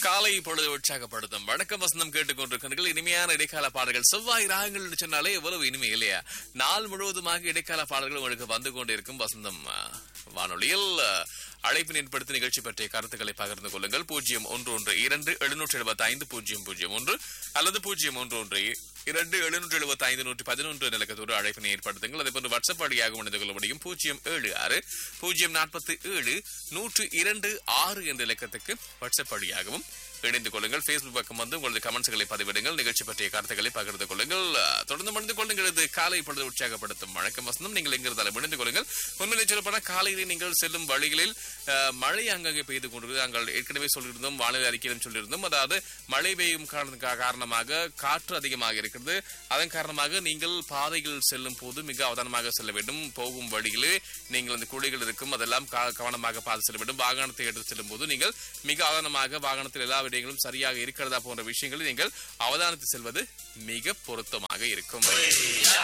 காலை பொழுது உற்சாகப்படுத்தும் வணக்கம் வசந்தம் கேட்டுக்கொண்டிருக்கிறீர்கள் இனிமையான இடைக்கால பாடல்கள் செவ்வாய் ராகங்கள் சொன்னாலே எவ்வளவு இனிமை இல்லையா நாள் முழுவதுமாக இடைக்கால பாடல்கள் உங்களுக்கு வந்து கொண்டிருக்கும் வசந்தம் ஆ, வானொலியில் ஆ, அழைப்பின் ஏற்படுத்தி நிகழ்ச்சி பற்றிய கருத்துக்களை பகிர்ந்து கொள்ளுங்கள் பூஜ்ஜியம் ஒன்று ஒன்று இரண்டு எழுநூற்றி எழுபத்தி ஐந்து பூஜ்ஜியம் பூஜ்ஜியம் ஒன்று அல்லது பூஜ்ஜியம் ஒன்று ஒன்று இரண்டு எழுநூற்றி எழுபத்தி ஐந்து நூற்றி பதினொன்று நிலக்கத்தோடு அழைப்பினை ஏற்படுத்துங்கள் அதே போன்று வாட்ஸ்அப் வழியாக இணைந்து கொள்ள முடியும் பூஜ்ஜியம் ஏழு ஆறு பூஜ்ஜியம் நாற்பத்தி ஏழு நூற்று இரண்டு ஆறு என்ற இலக்கத்துக்கு வாட்ஸ்அப் வழியாகவும் இணைந்து கொள்ளுங்கள் Facebook பக்கம் வந்து உங்களது கமெண்ட்ஸ்களை பதிவிடுங்கள் நிகழ்ச்சி பற்றிய கருத்துக்களை பகிர்ந்து கொள்ளுங்கள் அஹ், தொடர்ந்து மணிந்து கொள்ளுங்கள் இது காலை பொழுது உற்சாகப்படுத்தும் வழக்கம் வசந்தம் நீங்கள் எங்கிருந்தாலும் இணைந்து கொள்ளுங்கள் உண்மையிலே சொல்லப்போனால் காலையில் நீங்கள் செல்லும் வழிகளில் அஹ், மழை அங்கங்கே பெய்து கொண்டிருக்கிறது நாங்கள் ஏற்கனவே சொல்லியிருந்தோம் வானிலை அறிக்கையிலும் சொல்லியிருந்தோம் அதாவது மழை பெய்யும் காரண- காரணமாக காற்று அதிகமாக இருக்கிறது அதன் காரணமாக நீங்கள் பாதையில் செல்லும் போது மிக அவதானமாக செல்ல வேண்டும் போகும் வழியிலே நீங்கள் அந்த குழிகள் இருக்கும் அதெல்லாம் கா- கவனமாக பார்த்து செல்ல வேண்டும் வாகனத்தை எடுத்து செல்லும் போது நீங்கள் மிக அவதானமாக வாகனத்தில் எல்லா விடயங்களும் சரியாக இருக்கிறதா போன்ற விஷயங்களை நீங்கள் அவதானித்து செல்வது மிக பொருத்தமாக இருக்கும்